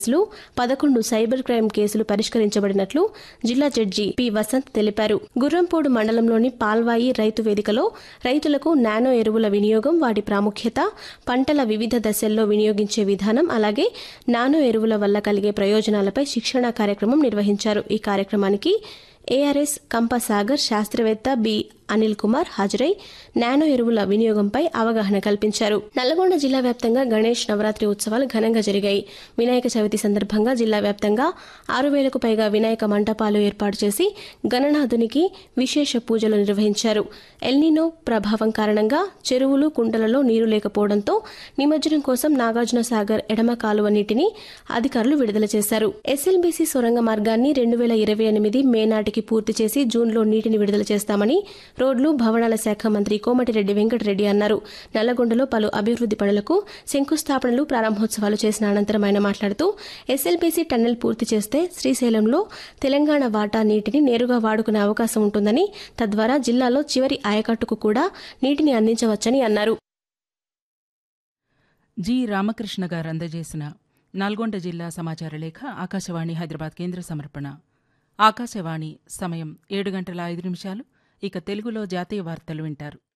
కేసులు పదకొండు cyber crime కేసులు పరిష్కరించబడినట్లు జిల్లా జడ్జి పి వసంత్ తెలిపారు గుర్రంపోడు మండలంలోని పాల్వాయి రైతు వేదికలో రైతులకు నానో ఎరువుల వినియోగం వాటి ప్రాముఖ్యత పంటల వివిధ దశల్లో వినియోగించే విధానం అలాగే నానో ఎరువుల వల్ల కలిగే ప్రయోజనాలపై శిక్షణా కార్యక్రమం నిర్వహించారు ఈ కార్యక్రమానికి ఏఆర్ఎస్ కంపసాగర్ శాస్త్రవేత్త బి అనిల్ కుమార్ హాజరై నానో ఎరువుల వినియోగంపై అవగాహన కల్పించారు నల్లగొండ జిల్లా వ్యాప్తంగా గణేష్ నవరాత్రి ఉత్సవాలు ఘనంగా జరిగాయి వినాయక చవితి సందర్భంగా జిల్లా వ్యాప్తంగా ఆరు వేలకు పైగా వినాయక మంటపాలు ఏర్పాటు చేసి గణనాథునికి విశేష పూజలు నిర్వహించారు ఎల్నినో ప్రభావం కారణంగా చెరువులు కుంటలలో నీరు లేకపోవడంతో నిమజ్జనం కోసం నాగార్జున సాగర్ ఎడమ కాలువ నీటిని అధికారులు విడుదల చేశారు ఎస్ఎల్బీసీ సొరంగ మార్గాన్ని రెండు వేల ఇరవై ఎనిమిది మే నాటికి పూర్తి చేసి జూన్లో నీటిని విడుదల చేస్తామని రోడ్లు భవనాల శాఖ మంత్రి కోమటిరెడ్డి వెంకటరెడ్డి అన్నారు నల్లగొండలో పలు అభివృద్ది పనులకు శంకుస్థాపనలు ప్రారంభోత్సవాలు చేసిన అనంతరం ఆయన మాట్లాడుతూ ఎస్ఎల్బీసీ టన్నెల్ పూర్తి చేస్తే శ్రీశైలంలో తెలంగాణ వాటా నీటిని నేరుగా వాడుకునే అవకాశం ఉంటుందని తద్వారా జిల్లాలో చివరి ఆయకట్టుకు కూడా నీటిని అందించవచ్చని అన్నారు జి రామకృష్ణ గారు అందజేసిన నల్గొండ జిల్లా సమాచార లేఖ ఆకాశవాణి హైదరాబాద్ కేంద్ర సమర్పణ ఆకాశవాణి సమయం ఏడు గంటల ఐదు నిమిషాలు ఇక తెలుగులో జాతీయ వార్తలు వింటారు